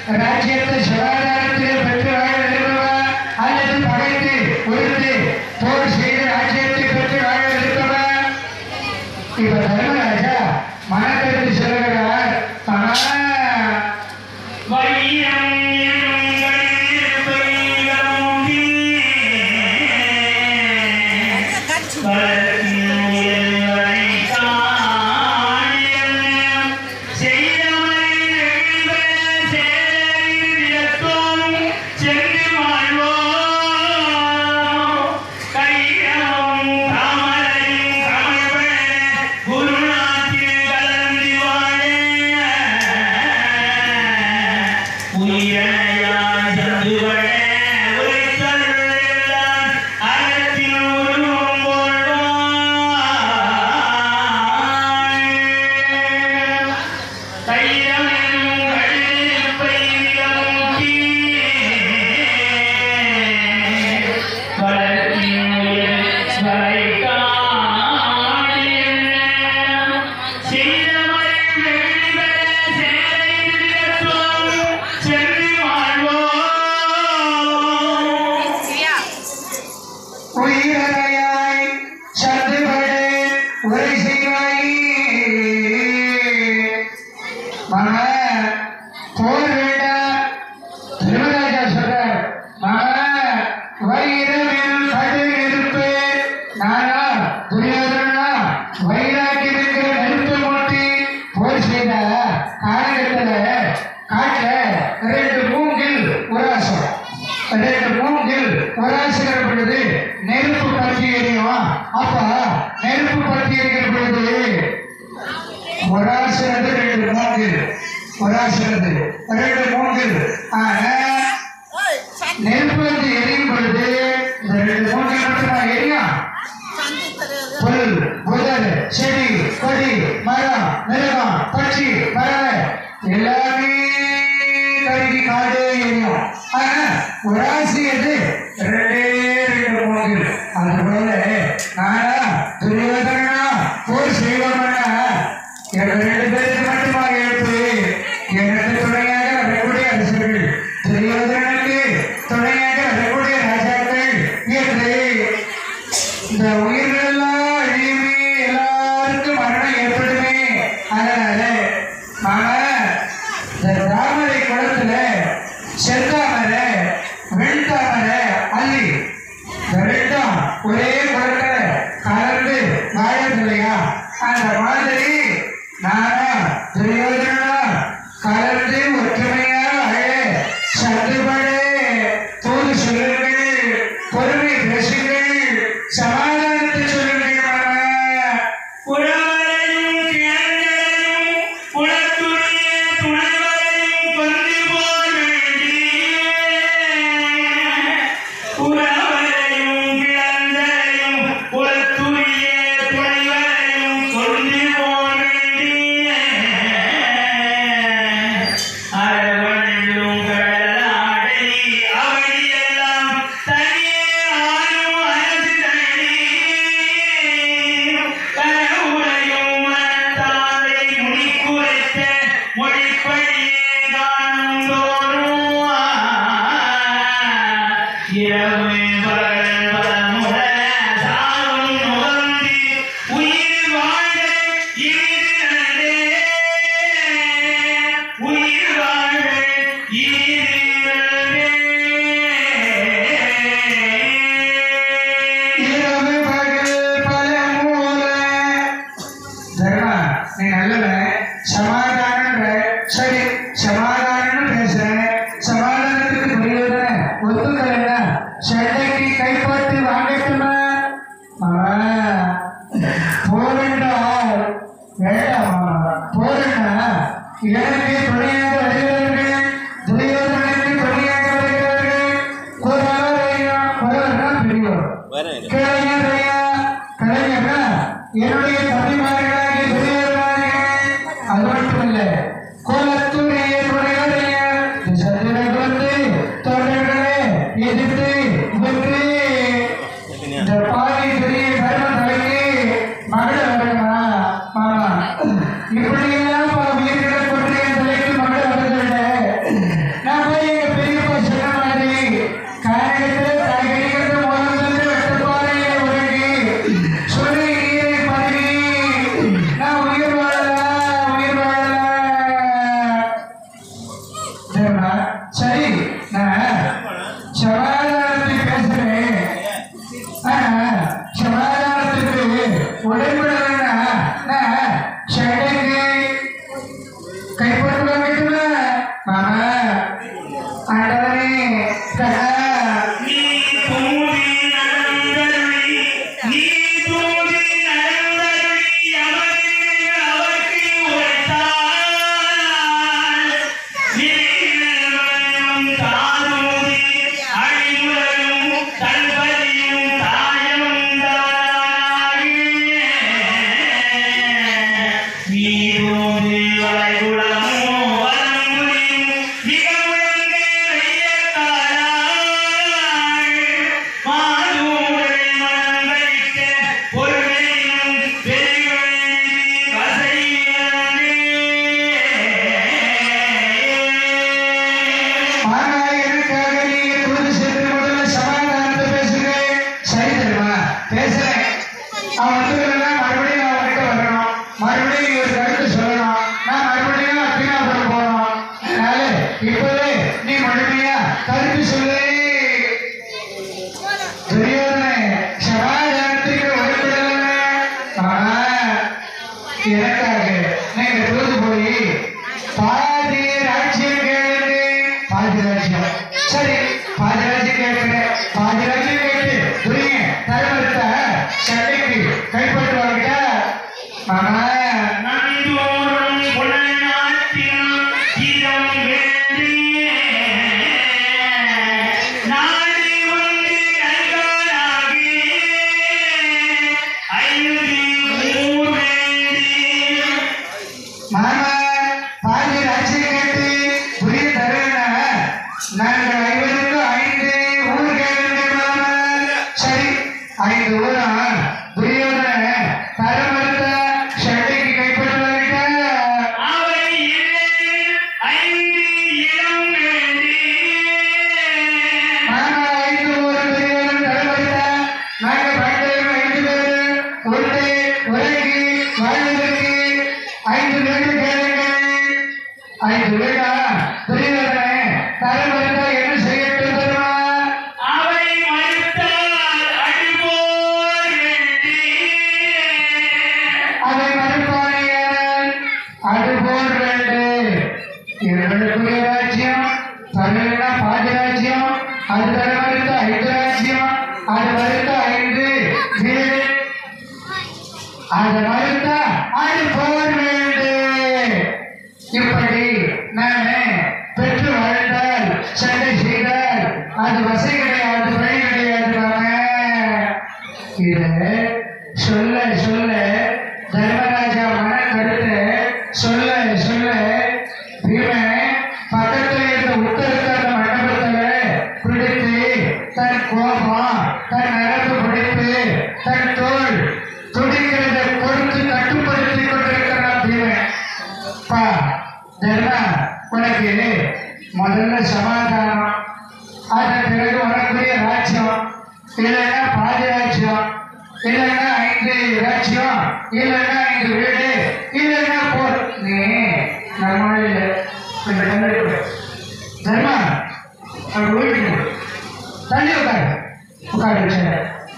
ராஜ்யத்தை சமாதானத்திலே பெற்று வாழ விரும்புவா அல்லது பகைத்து உயிர்த்து போர் செய்து ராஜ்யத்தை பெற்று வாழ விரும்புவா இப்ப தர்மராஜா மனக்கருத்து சொல்லுகிறார் ஆனா வையம் உயிரையாய் சத்துபடு உரை செய்வாய் மன போர் வேண்டாம் திருமராஜா சொல்றார் மன வைரவில் கடு நெருப்பு நானா துரியோதனா வைராக்கியம் இருக்கிற நெருப்பு மூட்டி போர் செய்த காலகட்டத்துல காட்டுல ரெண்டு மூங்கில் உராசம் ரெண்டு மூங்கில் உராசுகிற பொழுது நெருப்பு பற்றி எரியும் அப்ப நெருப்பு பற்றி எரிகிற பொழுது உராசுறது ரெண்டு மூங்கில் உராசுறது ரெண்டு மூங்கில் ஆனா நெருப்பு வந்து எரியும் பொழுது இந்த ரெண்டு மூங்கில் மட்டும் எரியும் புல் புதர் செடி கொடி மரம் மிருகம் பட்சி பறவை எல்லாமே கருகி காடு எரியும் ஆனா உராசியது ரெண்டே ரெண்டு மூங்கில் அது போல நானா துரியோதனா போர் செய்வோம்னா எங்க ரெண்டு பேருக்கு மட்டுமா எழுப்பு எனக்கு துணையாக வரக்கூடிய அரசர்கள் துரியோதனனுக்கு துணையாக வரக்கூடிய ராஜாக்கள் என்று இந்த உயிர்கள் எல்லாம் அழியுமே எல்லாருக்கும் மரணம் ஏற்படுமே அதனால நாம இந்த தாமரை குளத்துல செந்தாமரை வெண்தாமரை அள்ளி இந்த ரெண்டும் ஒரே குளத்துல கலந்து வாழறது இல்லையா அந்த மாதிரி நானும் துரியோதனா கலந்து ஒற்றுமையாக வாழ சத்துப்படு தூது சொல்லுங்கள் பொறுமை பேசுங்கள் சமாதானத்தை சொல்லுங்கள் மாமா. உழவரையும் கிழங்கரையும் குலத்துடைய துணைவரையும் கொண்டு போய் உழவரையும் கிழங்கரையும் குலத்துடைய துணைவரையும் கொண்டு போய் அரவணையும் கடலாடை அவடியெல்லாம் தனியே ஆளும் அரசு தனி கரவுரையும் மனத்தாரை முடிக்குரைத்த மொழிப்படியே காணும் தோறும் இரவு பகல் பலமுற சாவும் நுகர்ந்து உயிர் வாழ இருக்கிறதே உயிர் வாழ இருக்கிறதே இரவு பகல் பல மூல தர்மா நீ நல்லவன் சமாதானன்ற சரி சமாதானம்னு பேசுறேன் சமாதானத்துக்கு புரியுதுன ஒத்துக்கலைன்னா சண்டைக்கு கைப்பற்றி வாங்கட்டுமா மாமா போரண்டா வேண்டாம் மாமா போரண்டா எனக்கு துணையாக வருகிறார்கள் துரியோதனுக்கு துணையாக வருகிறார்கள் குரவரையா குரவரா பெரியவர் கலைஞரையா கலைஞரா என்னுடைய தம்பிமார்களாகிய துரியோதனார்கள் அது மட்டுமல்ல கோலத்துடைய துறையுடைய சந்திரகுலத்து தொண்டர்களே எதிர்த்து வென்று இந்த பாதி பெரிய தர்ம தலைக்கு மகள் வருமா மாமா இப்படியெல்லாம் பல உயிர்களை கொண்டு என் தலைக்கு மகள் வருகிறது இப்பவே நீ முழுமையா கருத்து சொல்லு துரியோதனே சமாதானத்துக்கு ஒருத்தரவன ஆனா எனக்காக நீங்க தூது போய் பாதி ராஜ்யம் கேளுங்க பாதி ராஜ்யம் சரி பாதி ராஜ்யம் கேட்கிறேன் பாதி ராஜ்யம் கேட்டு துரிய தலைவர்த்த சண்டைக்கு கைப்பற்றுவாங்க ஆனா நந்தோறும் புலனாட்டில் இதம் வேண்டி நாடி வந்து நல்கானாகி ஐந்து ஊர் வேண்டி மாமா பாதி ராஜ்யம் கேட்டு புரிய தருவேனா நாங்கள் ஐவருக்கு ஐந்து ஊர் கேளுங்க மாமா சரி ஐந்து ஊரா துரியோதன தர மறுத்த சண்டைக்கு கைப்பற்றுவாங்க அவை இல்லை ஐந்து இளம் வேண்டி மாமா ஐந்து ஊர் துரியோதன தர மறுத்த நாங்கள் பாண்டவர்கள் ஐந்து பேர் உருட்டை உறங்கி வாழ்வதற்கு ஐந்து வீடு கேளுங்க ஐந்து வீடா துரியோதன தர மறுத்த என்ன செய்யட்டும் தெரியுமா அவை மறுத்தால் அடிபோர் வேண்டி அதை மறுப்பானையால் அது போல் ரெண்டு இவர்களுக்குரிய ராஜ்யம் தமிழ்னா பாதி ராஜ்யம் அது தர மறுத்த ஐந்து ராஜ்யம் அது மறுத்த ஐந்து வீடு அது மறுத்த அது போல் வேண்டு இப்படி நானே பெற்று வாழ்ந்தால் சண்டை செய்தால் அது வசை கிடையாது வழி கிடையாது நானே இது சொல்ல சொல்ல தர்மராஜா மன கருத்து சொல்ல சொல்ல பீமன் பக்கத்துல இருந்த உத்தரக்கார மண்டபத்துல பிடித்து தன் கோபம் தன் நரம்பு பிடித்து தன் தோல் துடிக்கிறத கொடுத்து கட்டுப்படுத்தி கொண்டிருக்கிறான் பீமன் பா தர்மா உனக்கு முதல்ல சமாதானம் அதன் பிறகு உனக்குரிய ராஜ்யம் இல்லைன்னா பாதி ராஜ்யம் இல்லைன்னா ஐந்து ராஜ்யம் இல்லைன்னா ஐந்து வீடு இல்லைன்னா போ நீ நம்மளால கொஞ்சம் தண்ணி கொடு. தர்மா அவர் வீட்டுக்கு போ. தண்ணி உட்காரு உட்காரு சரி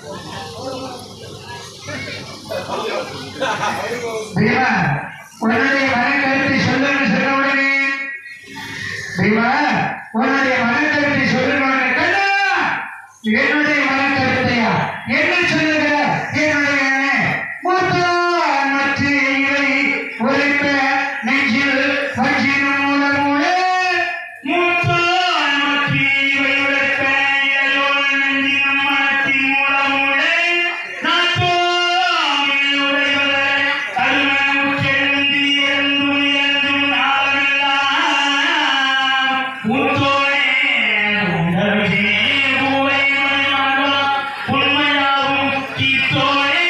பீமா உன்னுடைய மன கருத்தை சொல்லுன்னு சொன்ன உடனே பீமா உன்னுடைய மன கருத்தை சொல்லுன்னு உடனே கண்ணா என்னுடைய மன கருத்தையா என்ன சொல்லுகிற என்னுடைய மூத்தான் மற்ற இலை ஒலிப்ப நெஞ்சில் வஞ்சினும் மூலமூலே மூத்தான் மற்றி வையுடைப்ப இளையோர் நெஞ்சினம் மனத்தின் மூலமுளே நாத்தோமில் உடைவர் கரும உற்றெழுந்தி எழுந்தும் எழுந்தும் நாளெல்லாம் உத்தோனே உண்டவினே பூவை மணிமாடா உண்மையாகும் தீத்தோனே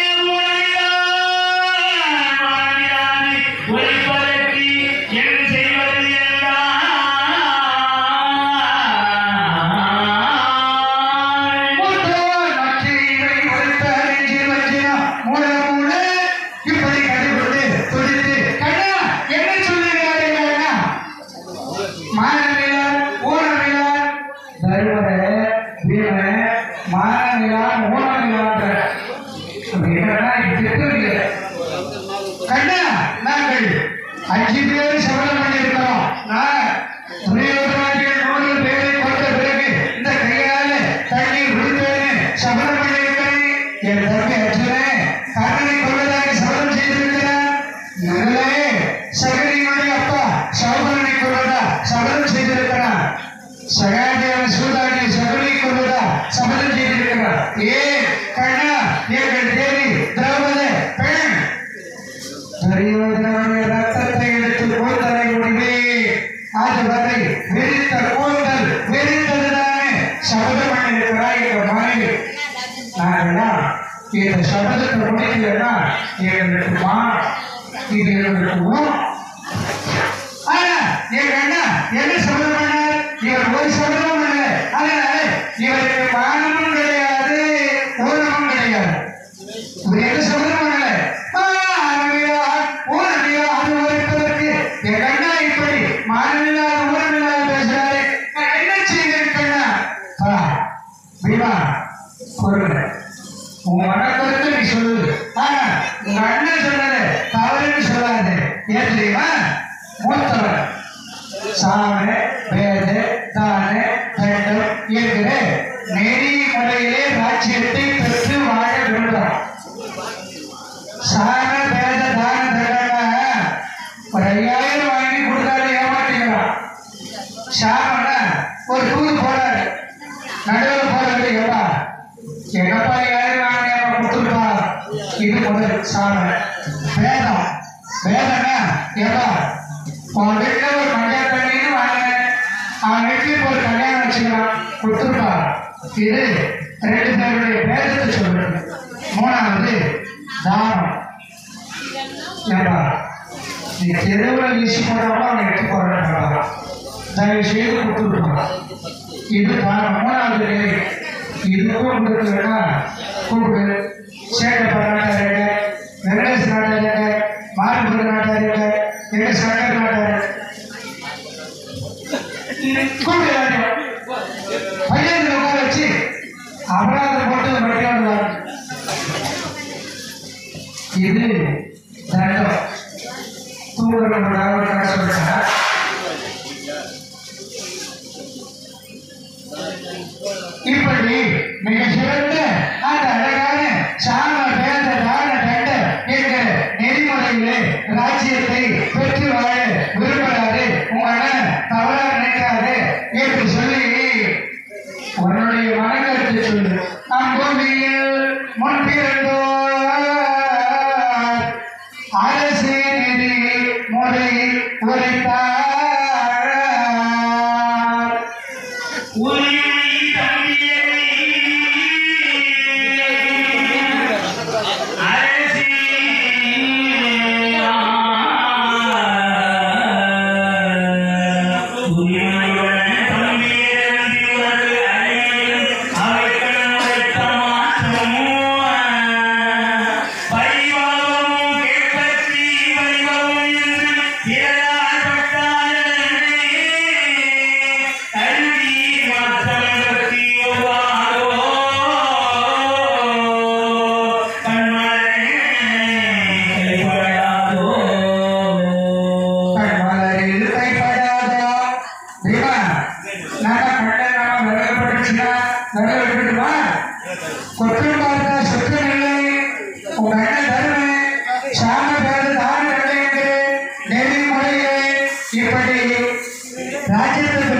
உடையான் வாழ்கிறானே ஒளிபரப்பி என் செய்வது எல்லாம் மூத்தோர் மற்ற இலை ஒலிப்ப நெஞ்சில் வஞ்சினம் மூலமூலே இப்படி கண்டுபிடித்து துடித்து கண்ணா என்ன சொல்லுகிறாரே கண்ணா மானவிலான் ஊனவிலான் தருவர வீர மானவிலான் ஊனவிலான் என்னன்னா திட்டுறீங்க கண்ணா நாங்கள் அஞ்சு பேர் சபதம் பண்ணியிருக்கிறோம் நான் துரியோதனாகிய நூறு பேரை கொண்ட பிறகு இந்த கையால தண்ணீர் குடிப்பேன்னு சபதம் பண்ணியிருக்கிறேன் என் தம்பி அர்ஜுனன் கண்ணனை கொள்வதாக சபதம் செய்திருக்கிறான் நல்லே சகரியினுடைய அப்பா சௌகரனை கொள்வதா சபதம் செய்திருக்கிறான் சகாதேவன் சூதாடி சகரை கொள்வதா சபதம் செய்திருக்கிறான் ஏ கண்ணா எங்கள் தேவி திரௌபதி பெண் துரியோதனனுடைய ரத்தத்தை எடுத்து கூந்தலை முடிவே அதுவரை விரித்த கூந்தல் விரித்ததுதானே சபதம் பண்ணிருக்கிறாய் இந்த மனைவி நாங்கெல்லாம் இந்த சபதத்தை முடிக்கலன்னா எங்களுக்கு மா இது எங்களுக்கு ஊனம் ஆனா எங்க அண்ணா என்ன சபதம் பண்ணார் இவர் ஒரு சபதம் பண்ணல அதனால இவருக்கு மானமும் கிடையாது ஊனமும் கிடையாது இவர் எந்த சபதம் பண்ணல மானவியா ஊனவியா அது வரைப்பதற்கு எங்க அண்ணா இப்படி மானவில்லாத ஊனமில்லாத பேச சாம வேத தான தண்டம் என்கிற நெறிமுறையிலே ராஜ்யத்தை பெற்று வாழ விரும்புகிறான் சாம வேத தான தண்டம்னா ஒரு ஐயாயிரம் வாங்கி கொடுத்தாரு ஏமாட்டிக்கிறான் சாமனா ஒரு டூர் போறாரு நடுவில் போறது எப்பா என்னப்பா ஐயாயிரம் வாங்கி அவன் கொடுத்துருப்பா இது முதல் சாம வேதம் வேதம்னா எப்பா உன் வீட்டில் ஒரு கல்யாணம் பண்ணின்னு வாங்கினேன் அவன் வீட்டுக்கு ஒரு கல்யாணம் வச்சுக்கிறான் கொடுத்துருப்பா இது ரெண்டு பேருடைய வேதத்தை சொல்றது மூணாவது தானம் ஏப்பா நீ தெருவில் வீசி போடுறவங்க அவன் எடுத்து போடுறாங்க தயவு செய்து கொடுத்துருப்பாங்க இது தானம் மூணாவது நிலை இதுக்கும் உங்களுக்கு வேணா கூப்பிடு சேட்டை நாட்டார் இருக்க வெங்கடேஷ் நாட்டார் இருக்க மாரிமுருகன் நாட்டார் இருக்க எங்க சங்கர் நாட்டார் கூப்பிடு எல்லாரையும். பையன் உட்கார வச்சு அபராதம் போட்டு மறுபடியும் இது தண்டம் தூங்குறவங்க ஒரு கதை சொல்லிட்டாங்க இப்படி மிக சிறந்த அந்த அழகான சாம வேத தான தண்ட என்ற நெறிமுறையிலே ராஜ்யத்தை பெற்று வாழ விரும்புகிறாரு உங்க அண்ணன் தவறா நினைக்காது என்று சொல்லி உன்னுடைய மனக்கருத்தை சொல்லு அம்புவியில் முன்பிருந்தோர் அரசு நிதி முறை உரைத்தார் உரிமை தம்பியரை அரசி உரிமையுடன் தம்பியரந்தி ஒரு அறையில் அவைகள் வைத்த மாற்றமும் பரிவாவும் கேட்பற்றி பரிவாவும் என்று பிறரால் பட்டாரே கல்வி மாற்றம் பற்றி ஒவ்வாரோ கண்மலை கைப்படாதோ மலரில் கைப்படாதோ தேவா நான் கண்ட நாம விலகப்பட்டுச்சுன்னா விலக விட்டுட்டுமா கொற்றம் பார்த்தா சொத்து இல்லை உங்க அண்ணன் தருமை சாம பேரு தான நெறிமுறையே இப்படி ராஜ்யத்தை